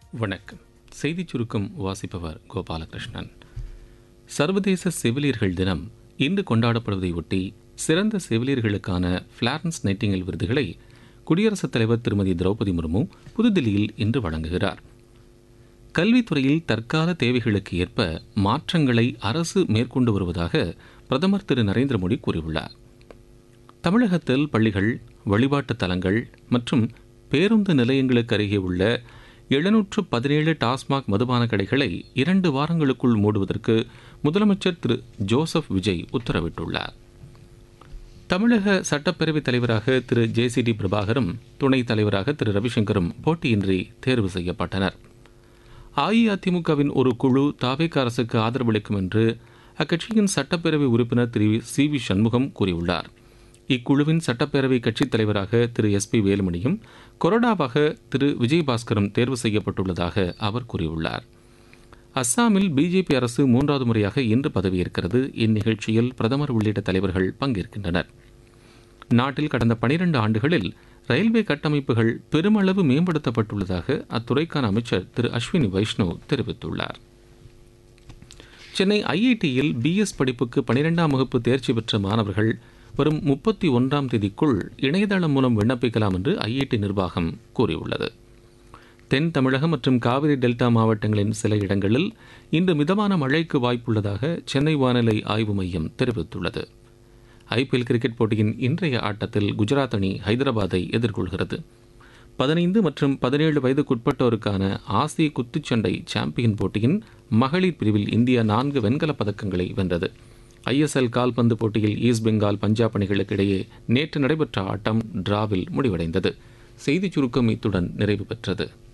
வணக்கம் செய்திச் சுருக்கம் வாசிப்பவர் கோபாலகிருஷ்ணன் சர்வதேச செவிலியர்கள் தினம் இன்று கொண்டாடப்படுவதையொட்டி சிறந்த செவிலியர்களுக்கான பிளாரன்ஸ் நைட்டிங்கல் விருதுகளை குடியரசுத் தலைவர் திருமதி திரௌபதி முர்மு புதுதில்லியில் இன்று வழங்குகிறார் கல்வித்துறையில் தற்கால தேவைகளுக்கு ஏற்ப மாற்றங்களை அரசு மேற்கொண்டு வருவதாக பிரதமர் திரு நரேந்திர மோடி கூறியுள்ளார் தமிழகத்தில் பள்ளிகள் வழிபாட்டுத் தலங்கள் மற்றும் பேருந்து நிலையங்களுக்கு அருகே உள்ள எழுநூற்று பதினேழு டாஸ்மாக் மதுபான கடைகளை இரண்டு வாரங்களுக்குள் மூடுவதற்கு முதலமைச்சர் திரு ஜோசப் விஜய் உத்தரவிட்டுள்ளார் தமிழக சட்டப்பேரவைத் தலைவராக திரு ஜே சி டி பிரபாகரும் துணைத் தலைவராக திரு ரவிசங்கரும் போட்டியின்றி தேர்வு செய்யப்பட்டனர் அஇஅதிமுகவின் ஒரு குழு தாவேக அரசுக்கு ஆதரவளிக்கும் என்று அக்கட்சியின் சட்டப்பேரவை உறுப்பினர் திரு சி வி சண்முகம் கூறியுள்ளார் இக்குழுவின் சட்டப்பேரவை கட்சித் தலைவராக திரு எஸ் பி வேலுமணியும் கொறடாவாக திரு விஜயபாஸ்கரும் தேர்வு செய்யப்பட்டுள்ளதாக அவர் கூறியுள்ளார் அஸ்ஸாமில் பிஜேபி அரசு மூன்றாவது முறையாக இன்று பதவியேற்கிறது இந்நிகழ்ச்சியில் பிரதமர் உள்ளிட்ட தலைவர்கள் பங்கேற்கின்றனர் நாட்டில் கடந்த பனிரண்டு ஆண்டுகளில் ரயில்வே கட்டமைப்புகள் பெருமளவு மேம்படுத்தப்பட்டுள்ளதாக அத்துறைக்கான அமைச்சர் திரு அஸ்வினி வைஷ்ணவ் தெரிவித்துள்ளார் சென்னை ஐஐடியில் பிஎஸ் படிப்புக்கு பனிரெண்டாம் வகுப்பு தேர்ச்சி பெற்ற மாணவர்கள் வரும் முப்பத்தி ஒன்றாம் தேதிக்குள் இணையதளம் மூலம் விண்ணப்பிக்கலாம் என்று ஐஐடி நிர்வாகம் கூறியுள்ளது தென் தமிழகம் மற்றும் காவிரி டெல்டா மாவட்டங்களின் சில இடங்களில் இன்று மிதமான மழைக்கு வாய்ப்புள்ளதாக சென்னை வானிலை ஆய்வு மையம் தெரிவித்துள்ளது ஐபிஎல் கிரிக்கெட் போட்டியின் இன்றைய ஆட்டத்தில் குஜராத் அணி ஹைதராபாத்தை எதிர்கொள்கிறது பதினைந்து மற்றும் பதினேழு வயதுக்குட்பட்டோருக்கான ஆசிய குத்துச்சண்டை சாம்பியன் போட்டியின் மகளிர் பிரிவில் இந்தியா நான்கு வெண்கலப் பதக்கங்களை வென்றது ஐஎஸ்எல் கால்பந்து போட்டியில் ஈஸ்ட் பெங்கால் பஞ்சாப் அணிகளுக்கு இடையே நேற்று நடைபெற்ற ஆட்டம் டிராவில் முடிவடைந்தது செய்திச் சுருக்கம் இத்துடன் நிறைவு பெற்றது